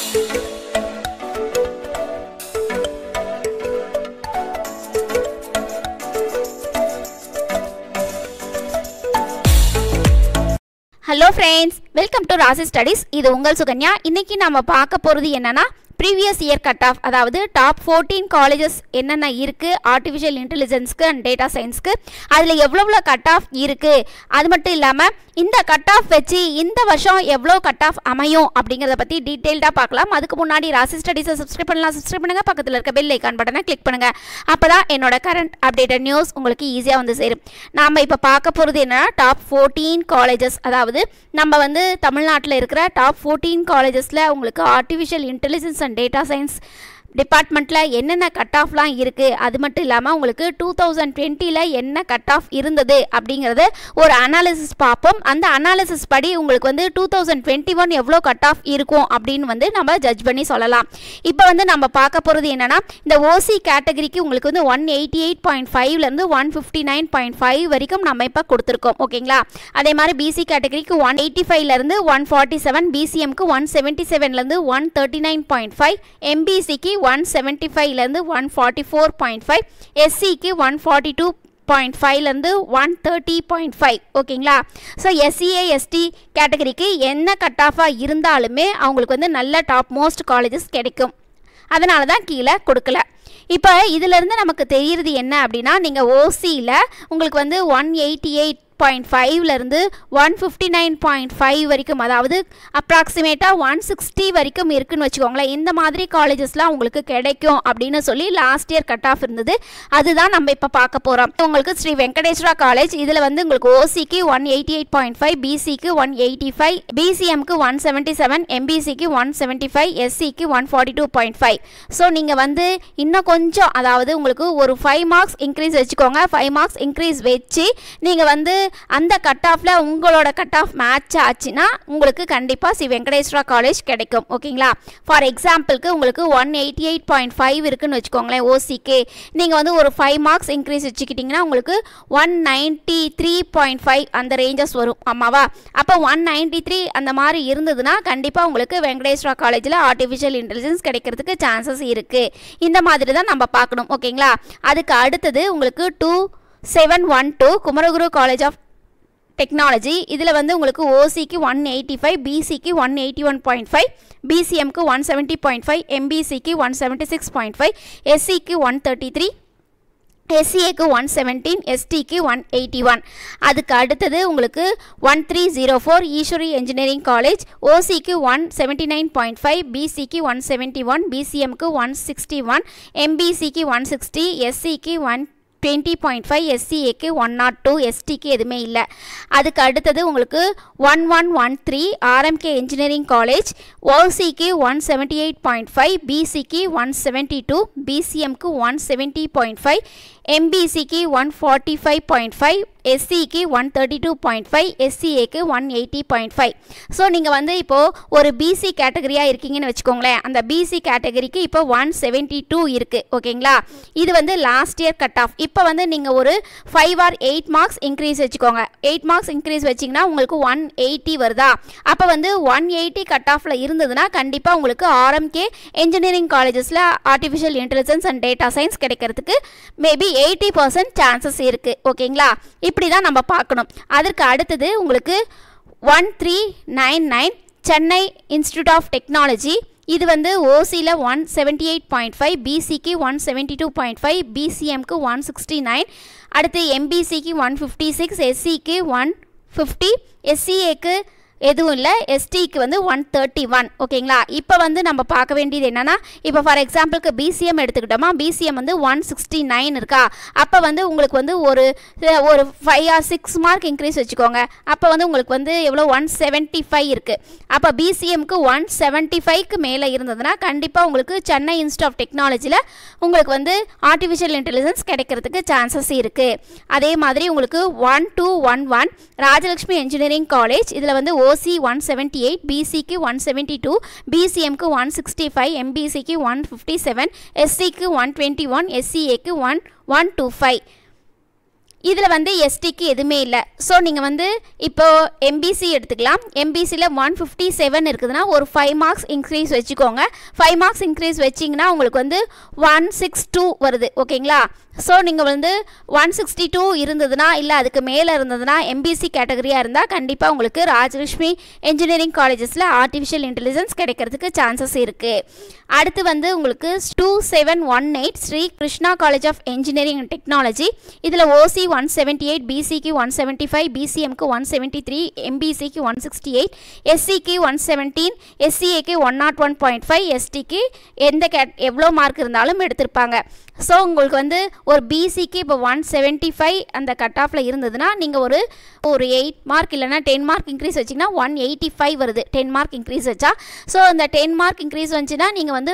hello friends welcome to Rasi studies இது உங்கள் சுகன்யா இன்னைக்கு நம்ம பார்க்க போகிறது என்னன்னா ப்ரீவியஸ் இயர் கட் ஆஃப் அதாவது டாப் ஃபோர்டீன் காலேஜஸ் என்னென்ன இருக்குது ஆர்டிஃபிஷியல் இன்டெலிஜென்ஸ்க்கு அண்ட் டேட்டா சயின்ஸ்க்கு அதில் எவ்வளோ கட் ஆஃப் இருக்குது அது மட்டும் இல்லாமல் இந்த கட் ஆஃப் வச்சு இந்த வருஷம் எவ்வளோ கட் ஆஃப் அமையும் அப்படிங்கிறத பற்றி டீட்டெயில்டாக பார்க்கலாம் அதுக்கு முன்னாடி ராசி ஸ்டடீஸை சப்ஸ்கிரைப் பண்ணலாம் சப்ஸ்கிரைப் பண்ணுங்கள் பக்கத்தில் இருக்க பெல் ஐக்கான் பட்டனை கிளிக் பண்ணுங்கள் அப்போ தான் என்னோட கரண்ட் அப்டேட்டட் நியூஸ் உங்களுக்கு ஈஸியாக வந்து சேரும் நாம் இப்போ பார்க்க போகிறது என்னன்னா டாப் ஃபோர்டீன் காலேஜஸ் அதாவது நம்ம வந்து தமிழ்நாட்டில் இருக்கிற டாப் ஃபோர்டீன் காலேஜஸில் உங்களுக்கு artificial intelligence and data science டிபார்ட்மெண்ட்டில் என்னென்ன கட் ஆஃப்லாம் இருக்குது அது மட்டும் இல்லாமல் உங்களுக்கு டூ தௌசண்ட் டுவெண்ட்டியில் என்ன கட் ஆஃப் இருந்தது அப்படிங்கிறது ஒரு அனாலிசிஸ் பார்ப்போம் அந்த அனாலிசிஸ் படி உங்களுக்கு வந்து டூ தௌசண்ட் டுவெண்ட்டி ஒன் எவ்வளோ கட் ஆஃப் இருக்கும் அப்படின்னு வந்து நம்ம ஜட்ஜ் பண்ணி சொல்லலாம் இப்போ வந்து நம்ம பார்க்க போகிறது என்னென்னா இந்த ஓசி கேட்டகரிக்கு உங்களுக்கு வந்து ஒன் எயிட்டி எயிட் பாயிண்ட் ஃபைவ்லேருந்து one fifty nine point five வரைக்கும் நம்ம இப்போ கொடுத்துருக்கோம் ஓகேங்களா அதே மாதிரி பிசி கேட்டகரிக்கு ஒன் எயிட்டி ஃபைவ்லேருந்து ஒன் ஃபார்ட்டி செவன் பிசிஎம்க்கு ஒன் செவன்ட்டி செவன்லேருந்து one thirty nine point five எம்பிசிக்கு ஒன் செவன்ட்டி ஃபைவ்லேருந்து one forty four point five எஸ்சிக்கு ஒன் ஃபார்ட்டி டூ பாயிண்ட் ஃபைவ்லேருந்து ஒன் தேர்ட்டி பாயிண்ட் ஃபைவ் ஓகேங்களா ஸோ எஸ்சிஏ எஸ்டி கேட்டகரிக்கு என்ன கட் ஆஃபாக இருந்தாலுமே அவங்களுக்கு வந்து நல்ல டாப் மோஸ்ட் காலேஜஸ் கிடைக்கும் அதனால தான் கீழே கொடுக்கல இப்போ இதிலேருந்து நமக்கு தெரியுறது என்ன அப்படின்னா நீங்கள் ஓசியில் உங்களுக்கு வந்து ஒன் எயிட்டி எயிட் பாயிண்ட் ஃபைவ்லேருந்து one fifty nine point five வரைக்கும் அதாவது அப்ராக்சிமேட்டாக ஒன் சிக்ஸ்டி வரைக்கும் இருக்குன்னு வச்சுக்கோங்களேன் இந்த மாதிரி காலேஜஸ்லாம் உங்களுக்கு கிடைக்கும் அப்படின்னு சொல்லி லாஸ்ட் இயர் கட் ஆஃப் இருந்தது அதுதான் நம்ம இப்போ பார்க்க போகிறோம் உங்களுக்கு ஸ்ரீ வெங்கடேஸ்வரா காலேஜ் இதில் வந்து உங்களுக்கு ஓசிக்கு one eighty eight point five பிசிக்கு ஒன் எயிட்டி ஃபைவ் பிசிஎம்க்கு ஒன் செவன்ட்டி செவன் எம்பிசிக்கு ஒன் செவன்ட்டி ஃபைவ் எஸ்சிக்கு one forty two point five so நீங்கள் வந்து இன்னும் கொஞ்சம் அதாவது உங்களுக்கு ஒரு ஃபைவ் மார்க்ஸ் இன்க்ரீஸ் வச்சுக்கோங்க ஃபைவ் மார்க்ஸ் இன்க்ரீஸ் வச்சு நீங்கள் வந்து அந்த கட் ஆஃபில் உங்களோட கட் ஆஃப் மேட்ச் ஆச்சுன்னா உங்களுக்கு கண்டிப்பாக சி வெங்கடேஸ்வரா காலேஜ் கிடைக்கும் ஓகேங்களா ஃபார் எக்ஸாம்பிளுக்கு உங்களுக்கு one eighty eight point five இருக்குன்னு வச்சுக்கோங்களேன் ஓசிக்கு நீங்கள் வந்து ஒரு ஃபைவ் மார்க்ஸ் இன்க்ரீஸ் வச்சுக்கிட்டிங்கன்னா உங்களுக்கு one ninety three point five அந்த ரேஞ்சஸ் வரும் ஆமாவா அப்போ ஒன் நைன்ட்டி த்ரீ அந்த மாதிரி இருந்ததுன்னா கண்டிப்பாக உங்களுக்கு வெங்கடேஸ்வரா காலேஜில் ஆர்டிஃபிஷியல் இன்டெலிஜென்ஸ் கிடைக்கிறதுக்கு சான்சஸ் இருக்குது இந்த மாதிரி தான் நம்ம பார்க்கணும் ஓகேங்களா அதுக்கு அடுத்தது உங்களுக்கு two seven one two Kumaraguru College of technology இதில் வந்து உங்களுக்கு ஓசிக்கு ஒன் எயிட்டி ஃபைவ் பிசிக்கு one eighty one point five பிசிஎம்க்கு ஒன் செவன்ட்டி பாயிண்ட் ஃபைவ் எம்பிசிக்கு one seventy six point five எஸ்சிக்கு ஒன் தேர்ட்டி த்ரீ எஸ்சிஏக்கு ஒன் செவன்டீன் எஸ்டிக்கு ஒன் எயிட்டி ஒன் அதுக்கு அடுத்தது உங்களுக்கு one three zero four Easwari Engineering college ஓசிக்கு one seventy nine point five பிசிக்கு ஒன் செவன்ட்டி ஒன் பிசிஎம்க்கு ஒன் சிக்ஸ்டி ஒன் எம்பிசிக்கு ஒன் சிக்ஸ்டி எஸ்சிக்கு ஒன் டுவெண்ட்டி பாயிண்ட் ஃபைவ் எஸ்சிஏக்கு ஒன் நாட் டூ எஸ்டிக்கு எதுவுமே இல்லை அதுக்கு அடுத்தது உங்களுக்கு one one one three RMK Engineering college ஓசிக்கு one seventy eight point five பிசிக்கு ஒன் செவன்ட்டி டூ பிசிஎம்க்கு ஒன் செவன்ட்டி பாயிண்ட் ஃபைவ் எம்பிசிக்கு one forty five point five எஸ்சிக்கு one thirty two point five எஸ்சிஏக்கு one eighty point five so நீங்கள் வந்து இப்போது ஒரு பிசி கேட்டகரியாக இருக்கீங்கன்னு வச்சுக்கோங்களேன் அந்த பிசி கேட்டகரிக்கு இப்போ ஒன் செவன்ட்டி டூ இருக்குது ஓகேங்களா இது வந்து லாஸ்ட் இயர் கட் ஆஃப் இப்போ வந்து நீங்கள் ஒரு five or eight marks increase வச்சுக்கோங்க எயிட் மார்க்ஸ் இன்க்ரீஸ் வச்சிங்கன்னா உங்களுக்கு ஒன் எயிட்டி வருதா அப்போ வந்து ஒன் எயிட்டி கட் ஆஃபில் இருந்ததுன்னா கண்டிப்பாக உங்களுக்கு ஆர்எம்கே இன்ஜினியரிங் காலேஜஸில் artificial intelligence and data science கிடைக்கிறதுக்கு மேபி எயிட்டி பர்சன்ட் சான்சஸ் இருக்குது ஓகேங்களா இப்படி தான் நம்ம பார்க்கணும் அதற்கு அடுத்தது உங்களுக்கு one three nine nine Chennai Institute of Technology இது வந்து ஓசியில் one seventy eight point five பிசிக்கு one seventy two point five பிசிஎம்க்கு ஒன் சிக்ஸ்டி நைன் அடுத்து எம்பிசிக்கு ஒன் ஃபிஃப்டி சிக்ஸ் எஸ்சிக்கு ஒன் ஃபிஃப்டி எஸ்சிஏக்கு எதுவும் இல்லை எஸ்டிக்கு வந்து ஒன் தேர்ட்டி ஒன் ஓகேங்களா இப்போ வந்து நம்ம பார்க்க வேண்டியது என்னென்னா இப்போ ஃபார் எக்ஸாம்பிளுக்கு பிசிஎம் எடுத்துக்கிட்டோமா பிசிஎம் வந்து ஒன் சிக்ஸ்டி நைன் இருக்கா அப்போ வந்து உங்களுக்கு வந்து ஒரு ஒரு five or six mark increase வச்சுக்கோங்க அப்போ வந்து உங்களுக்கு வந்து எவ்வளோ ஒன் செவன்ட்டி ஃபைவ் இருக்குது அப்போ பிசிஎம்க்கு ஒன் செவன்ட்டி ஃபைவ்க்கு மேலே இருந்ததுன்னா கண்டிப்பாக உங்களுக்கு சென்னை இன்ஸ்டியூட் ஆஃப் டெக்னாலஜியில் உங்களுக்கு வந்து ஆர்டிஃபிஷியல் இன்டெலிஜென்ஸ் கிடைக்கிறதுக்கு சான்சஸ் இருக்குது அதே மாதிரி உங்களுக்கு one two one one Rajalakshmi Engineering college இதில் வந்து ஓசி ஒன் செவன்ட்டி எயிட் பிசிக்கு ஒன் செவன்ட்டி டூ பிசிஎம்க்கு ஒன் சிக்ஸ்டி ஃபைவ் எம்பிசிக்கு ஒன் ஃபிஃப்டி செவன் எஸ்சிக்கு ஒன் டுவெண்ட்டி ஒன் எஸ்சிஏக்கு ஒன் ஒன் டூ ஃபைவ் இதில் வந்து எஸ்டிக்கு எதுவுமே இல்லை ஸோ நீங்கள் வந்து இப்போ எம்பிசி எடுத்துக்கலாம் எம்பிசியில் ஒன் ஃபிஃப்டி செவன் இருக்குதுன்னா ஒரு ஃபைவ் மார்க்ஸ் இன்க்ரீஸ் வச்சுக்கோங்க ஃபைவ் மார்க்ஸ் இன்க்ரீஸ் வச்சிங்கன்னா உங்களுக்கு வந்து ஒன் சிக்ஸ் டூ வருது ஓகேங்களா ஸோ நீங்கள் வந்து ஒன் சிக்ஸ்டி டூ இருந்ததுன்னா இல்லை அதுக்கு மேலே இருந்ததுன்னா எம்பிசி கேட்டகரியாக இருந்தால் கண்டிப்பாக உங்களுக்கு ராஜலட்சுமி இன்ஜினியரிங் காலேஜஸில் ஆர்டிஃபிஷியல் இன்டெலிஜென்ஸ் கிடைக்கிறதுக்கு சான்சஸ் இருக்குது அடுத்து வந்து உங்களுக்கு two seven one eight Sri Krishna college of Engineering and Technology இதில் ஓசி ஒன் செவன்ட்டி எயிட் பிசிக்கு ஒன் செவன்ட்டி ஃபைவ் பிசிஎம்க்கு ஒன் செவன்ட்டி த்ரீ எம்பிசிக்கு ஒன் சிக்ஸ்டி எயிட் எஸ்சிக்கு ஒன் செவன்டீன் எஸ்சிஏக்கு one not one point five எஸ்டிக்கு எந்த கேட் எவ்வளோ மார்க் இருந்தாலும் எடுத்திருப்பாங்க ஸோ உங்களுக்கு வந்து ஒரு பிசிக்கு இப்போ ஒன் செவன்ட்டி ஃபைவ் அந்த கட் ஆஃபில் இருந்ததுன்னா நீங்கள் ஒரு ஒரு எயிட் மார்க் இல்லைனா டென் மார்க் இன்க்ரீஸ் வச்சிங்கன்னா ஒன் எயிட்டி ஃபைவ் வருது டென் மார்க் இன்க்ரீஸ் வச்சா ஸோ அந்த டென் மார்க் இன்க்ரீஸ் வந்துச்சுன்னா நீங்கள் வந்து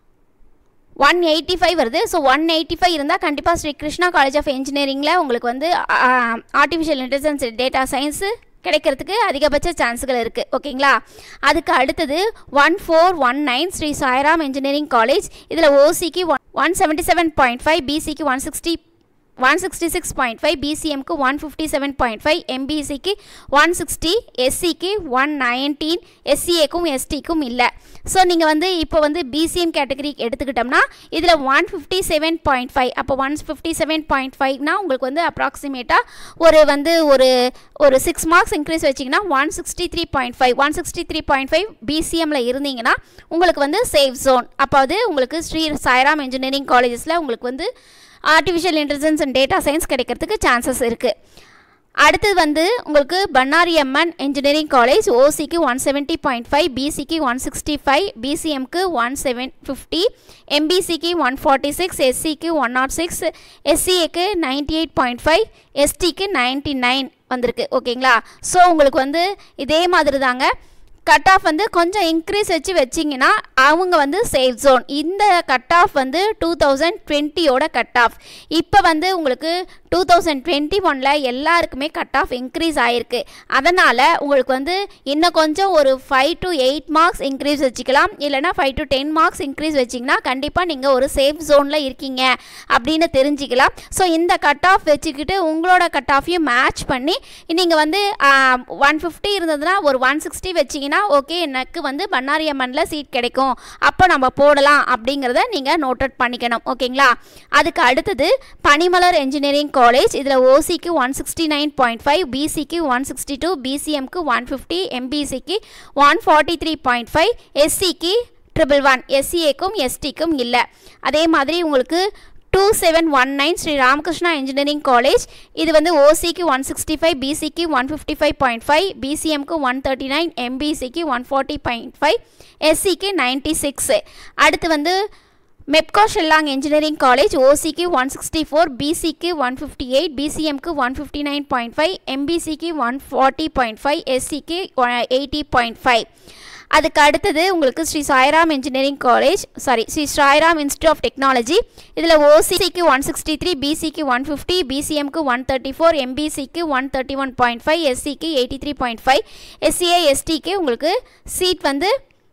ஒன் எயிட்டி ஃபைவ் வருது ஸோ ஒன் எயிட்டி ஃபைவ் இருந்தால் கண்டிப்பாக ஸ்ரீ கிருஷ்ணா காலேஜ் ஆஃப் இன்ஜினியரிங்கில் உங்களுக்கு வந்து ஆர்டிஃபிஷியல் இன்டெலிஜென்ஸ் டேட்டா சயின்ஸு கிடைக்கிறதுக்கு அதிகபட்ச சான்ஸுகள் இருக்குது ஓகேங்களா அதுக்கு அடுத்தது one four one nine Shri Sairam engineering college இதில் ஓசிக்கு one one seventy seven point five பிசிக்கு one sixty one sixty six point five பிசிஎம்க்கு one fifty seven point five எம்பிசிக்கு ஒன் சிக்ஸ்டி எஸ்சிக்கு ஒன் நைன்டீன் எஸ்சிஏக்கும் எஸ்டிக்கும் இல்லை ஸோ நீங்கள் வந்து இப்போ வந்து பிசிஎம் கேட்டகரி எடுத்துக்கிட்டோம்னா இதில் one fifty seven point five அப்போ ஒன் ஃபிஃப்டி செவன் பாயிண்ட் ஃபைவ்னா உங்களுக்கு வந்து அப்ராக்சிமேட்டாக ஒரு வந்து ஒரு ஒரு சிக்ஸ் மார்க்ஸ் இன்க்ரீஸ் வச்சிங்கன்னா one sixty three point five one sixty three point five பிசிஎம்மில் இருந்தீங்கன்னா உங்களுக்கு வந்து சேஃப் ஜோன் அப்போ அது உங்களுக்கு ஸ்ரீ சாய்ராம் இன்ஜினியரிங் காலேஜஸில் உங்களுக்கு வந்து artificial intelligence and data science கிடைக்கிறதுக்கு சான்சஸ் இருக்குது அடுத்தது வந்து உங்களுக்கு பன்னாரி அம்மன் இன்ஜினியரிங் காலேஜ் ஓசிக்கு ஒன் செவன்ட்டி பாயிண்ட் ஃபைவ் பிசிக்கு ஒன் சிக்ஸ்டி ஃபைவ் பிசிஎம்க்கு ஒன் செவன் ஃபிஃப்டி எம்பிசிக்கு ஒன் ஃபார்ட்டி சிக்ஸ் எஸ்சிக்கு ஒன் நாட் சிக்ஸ் எஸ்சிஏக்கு நைன்டி எயிட் பாயிண்ட் ஃபைவ் எஸ்டிக்கு நைன்ட்டி நைன் வந்திருக்கு ஓகேங்களா ஸோ உங்களுக்கு வந்து இதே மாதிரி தாங்க கட் ஆஃப் வந்து கொஞ்சம் இன்க்ரீஸ் வச்சு வச்சிங்கன்னா அவங்க வந்து சேஃப் ஜோன் இந்த கட் ஆஃப் வந்து டூ தௌசண்ட் டுவெண்ட்டியோட கட் ஆஃப் இப்போ வந்து உங்களுக்கு டூ தௌசண்ட் டுவெண்ட்டி ஒனில் எல்லாருக்குமே கட் ஆஃப் இன்க்ரீஸ் ஆகிருக்கு அதனால் உங்களுக்கு வந்து இன்னும் கொஞ்சம் ஒரு five to eight marks increase வச்சுக்கலாம் இல்லைனா five to ten marks increase வச்சிங்கன்னா கண்டிப்பாக நீங்கள் ஒரு சேஃப் ஜோனில் இருக்கீங்க அப்படின்னு தெரிஞ்சுக்கலாம் ஸோ இந்த கட் ஆஃப் வச்சுக்கிட்டு உங்களோட கட் ஆஃபையும் மேட்ச் பண்ணி நீங்கள் வந்து ஒன் ஃபிஃப்டி இருந்ததுன்னா ஒரு ஒன் சிக்ஸ்டி வச்சிங்கன்னா ஓகே எனக்கு வந்து பன்னாரி அம்மனில் சீட் கிடைக்கும் அப்போ நம்ம போடலாம் அப்படிங்கிறத நீங்கள் நோட் அவுட் பண்ணிக்கணும் ஓகேங்களா அதுக்கு அடுத்தது பனிமலர் என்ஜினியரிங் காலேஜ் இதில் ஓசிக்கு one sixty nine point five பிசிக்கு ஒன் சிக்ஸ்டி டூ பிசிஎம்க்கு ஒன் ஃபிஃப்டி எம்பிசிக்கு one forty three point five எஸ்சிக்கு ட்ரிபிள் ஒன் எஸ்சிஏக்கும் எஸ்டிக்கும் இல்லை அதே மாதிரி உங்களுக்கு two seven one nine Shri Ramakrishna engineering college இது வந்து ஓசிக்கு ஒன் சிக்ஸ்டி ஃபைவ் பிசிக்கு one fifty five point five பிசிஎம்க்கு ஒன் தேர்ட்டி நைன் எம்பிசிக்கு ஒன் ஃபார்ட்டி பாயிண்ட் ஃபைவ் எஸ்சிக்கு நைன்ட்டி சிக்ஸு அடுத்து வந்து மெப்கோ ஷெல்லாங் இன்ஜினியரிங் காலேஜ் ஓசிக்கு ஒன் சிக்ஸ்டி ஃபோர் பிசிக்கு ஒன் ஃபிஃப்டி எயிட் பிசிஎம்க்கு one fifty nine point five எம்பிசிக்கு ஒன் ஃபார்ட்டி பாயிண்ட் ஃபைவ் எஸ்சிக்கு எயிட்டி பாயிண்ட் ஃபைவ் அதுக்கு அடுத்தது உங்களுக்கு Shri Sairam engineering college sorry Shri Sairam institute of technology இதில் ஓசிக்கு ஒன் சிக்ஸ்டி த்ரீ பிசிக்கு ஒன் ஃபிஃப்டி பிசிஎம்க்கு ஒன் தேர்ட்டி ஃபோர் எம்பிசிக்கு one thirty one point five எஸ்சிக்கு eighty three point five SCA எஸ்டிக்கு உங்களுக்கு சீட் வந்து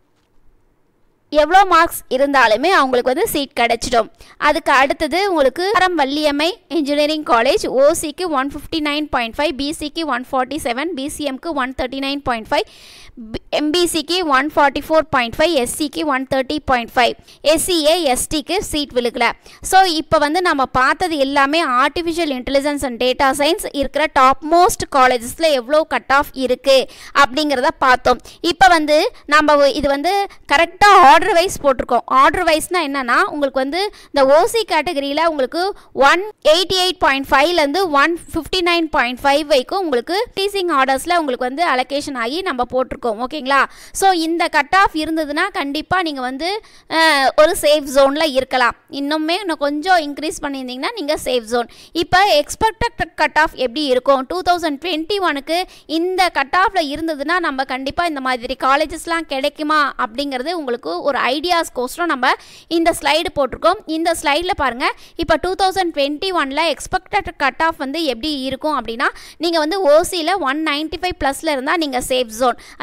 எவ்வளோ மார்க்ஸ் இருந்தாலுமே அவங்களுக்கு வந்து சீட் கிடைச்சிடும் அதுக்கு அடுத்தது உங்களுக்கு ஆரம் வள்ளியம்மை இன்ஜினியரிங் காலேஜ் ஓசிக்கு one fifty nine point five பிசிக்கு ஒன் ஃபார்ட்டி செவன் பிசிஎம்க்கு one thirty nine point five எம்பிசிக்கு one forty four point five எஸ்சிக்கு one thirty point five SCA எஸ்டிக்கு சீட் விழுக்கல ஸோ இப்போ வந்து நம்ம பார்த்தது எல்லாமே artificial intelligence and data science இருக்கிற டாப் மோஸ்ட் காலேஜஸில் எவ்வளோ கட் ஆஃப் இருக்குது அப்படிங்கிறத பார்த்தோம் இப்போ வந்து நம்ம இது வந்து கரெக்டாக ஆர்டர் வைஸ் போட்டிருக்கோம் ஆர்டர் வைஸ்னால் என்னென்னா உங்களுக்கு வந்து இந்த ஓசி கேட்டகரியில் உங்களுக்கு ஒன் எயிட்டி எயிட் பாயிண்ட் ஃபைவ்லேருந்து one fifty nine point five வரைக்கும் உங்களுக்கு டீசிங் ஆர்டர்ஸில் உங்களுக்கு வந்து அலோகேஷன் ஆகி நம்ம போட்டிருக்கோம் ஓகேங்களா ஸோ இந்த கட் ஆஃப் இருந்ததுன்னா கண்டிப்பாக நீங்கள் வந்து அஹ், ஒரு சேஃப் ஜோனில் இருக்கலாம் இன்னுமே இன்னும் கொஞ்சம் இன்க்ரீஸ் பண்ணியிருந்தீங்கன்னா நீங்கள் சேஃப் ஜோன் இப்போ எக்ஸ்பெக்டட் கட் ஆஃப் எப்படி இருக்கும் டூ தௌசண்ட் டுவெண்ட்டி ஒனுக்கு இந்த கட் ஆஃபில் இருந்ததுன்னா நம்ம கண்டிப்பாக இந்த மாதிரி காலேஜஸ்லாம் கிடைக்குமா அப்படிங்கிறது உங்களுக்கு ஒரு ஐடியாஸ்கோசரம் நம்ம இந்த ஸ்லைடு போட்டிருக்கோம் இந்த ஸ்லைடில் பாருங்கள் இப்போ டூ தௌசண்ட் டுவெண்ட்டி ஒனில் எக்ஸ்பெக்டட் கட் ஆஃப் வந்து எப்படி இருக்கும் அப்படின்னா நீங்கள் வந்து ஓசியில் ஒன் நைன்ட்டி ஃபைவ் ப்ளஸில் இருந்தால் நீங்கள் சேஃப் ஜோன் அதே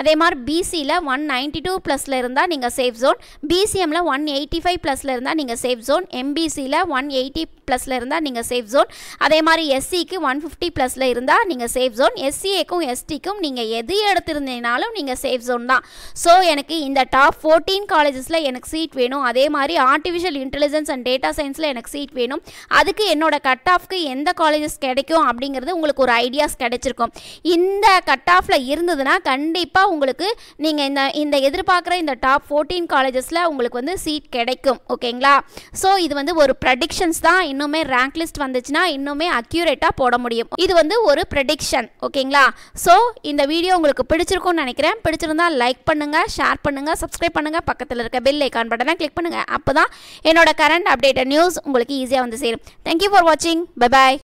அதே மாதிரி பிசியில் ஒன் நைன்ட்டி டூ ப்ளஸில் இருந்தால் நீங்கள் சேஃப் ஜோன் பிசிஎம்மில் ஒன் எயிட்டி ஃபைவ் ப்ளஸில் இருந்தால் நீங்கள் சேஃப் ஜோன் எம்பிசியில் ஒன் எயிட்டி ப்ளஸில் இருந்தால் நீங்கள் சேஃப் ஜோன் அதே மாதிரி எஸ்சிக்கு ஒன் ஃபிஃப்டி ப்ளஸில் இருந்தால் நீங்கள் சேஃப் ஜோன் எஸ்சிஏக்கும் எஸ்டிக்கும் நீங்கள் எது எடுத்திருந்தீங்கனாலும் நீங்கள் சேஃப் ஜோன் தான் ஸோ எனக்கு இந்த டாப் ஃபோர்டீன் காலேஜஸில் எனக்கு சீட் வேணும் அதே மாதிரி ஆர்டிஃபிஷியல் இன்டெலிஜென்ஸ் அண்ட் டேட்டா சயின்ஸில் எனக்கு சீட் வேணும் அதுக்கு என்னோட கட் ஆஃப்க்கு எந்த காலேஜஸ் கிடைக்கும் அப்படிங்கிறது உங்களுக்கு ஒரு ஐடியாஸ் கிடைச்சிருக்கும் இந்த கட் ஆஃபில் இருந்ததுன்னா கண்டிப்பாக உங்களுக்கு நீங்கள் இந்த இந்த எதிர்பார்க்குற இந்த டாப் ஃபோர்டீன் காலேஜஸில் உங்களுக்கு வந்து சீட் கிடைக்கும் ஓகேங்களா ஸோ இது வந்து ஒரு ப்ரெடிக்ஷன்ஸ் தான் இன்னுமே ரேங்க் லிஸ்ட் வந்துச்சுன்னா இன்னுமே அக்யூரேட்டாக போட முடியும் இது வந்து ஒரு ப்ரெடிக்ஷன் ஓகேங்களா ஸோ இந்த வீடியோ உங்களுக்கு பிடிச்சிருக்கும்னு நினைக்கிறேன் பிடிச்சிருந்தா லைக் பண்ணுங்கள் ஷேர் பண்ணுங்கள் சப்ஸ்கிரைப் பண்ணுங்கள் பக்கத்தில் இருக்க பெல் ஐக்கான் பட்டனை கிளிக் பண்ணுங்கள் அப்போ தான் என்னோட கரண்ட் அப்டேட்டட் நியூஸ் உங்களுக்கு ஈஸியாக வந்து சேரும் தேங்க்யூ ஃபார் வாட்சிங் பை பாய்